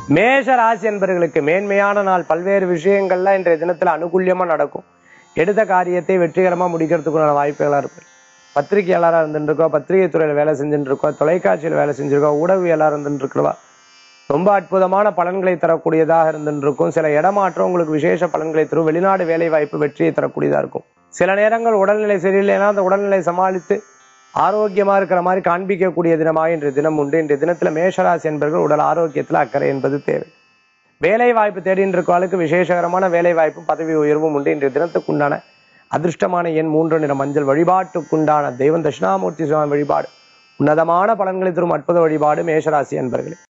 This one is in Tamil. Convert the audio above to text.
மேஷ ராசி என்பவர்களுக்கு மேன்மையான நாள் பல்வேறு விஷயங்கள்ல இன்றைய தினத்துல அனுகூல்யமா நடக்கும் எடுத்த காரியத்தை வெற்றிகரமா முடிக்கிறதுக்குள்ள வாய்ப்புகளா இருக்கு பத்திரிகையாளராக இருந்துட்டு இருக்கோம் பத்திரிகை துறையில வேலை செஞ்சுட்டு இருக்கோம் தொலைக்காட்சியில் வேலை செஞ்சிருக்கோம் ஊடகவியலாளர் இருந்துட்டு இருக்கிறவா ரொம்ப அற்புதமான பலன்களை தரக்கூடியதாக இருந்துட்டு இருக்கும் சில இடமாற்றம் உங்களுக்கு விசேஷ பலன்களை தரும் வெளிநாடு வேலை வாய்ப்பு வெற்றியை தரக்கூடியதா இருக்கும் சில நேரங்கள் உடல்நிலை சரியில்லைன்னா அந்த உடல்நிலை சமாளித்து ஆரோக்கியமா இருக்கிற மாதிரி காண்பிக்கக்கூடிய தினமாக இன்றைய தினம் உண்டு இன்றைய தினத்துல மேஷராசி என்பவர்கள் உடல் ஆரோக்கியத்துல அக்கறை என்பது தேவை வேலை வாய்ப்பு தேடின்னு இருக்கவளுக்கு விசேஷகரமான வேலை வாய்ப்பும் பதவி உயர்வும் உண்டு இன்றைய தினத்துக்கு உண்டான அதிர்ஷ்டமான எண் மூன்று நிற மஞ்சள் வழிபாட்டுக்குண்டான தெய்வம் தட்சிணாமூர்த்தி சுவாமி வழிபாடு உன்னதமான பலன்களை தரும் அற்புத வழிபாடு மேஷராசி என்பர்களே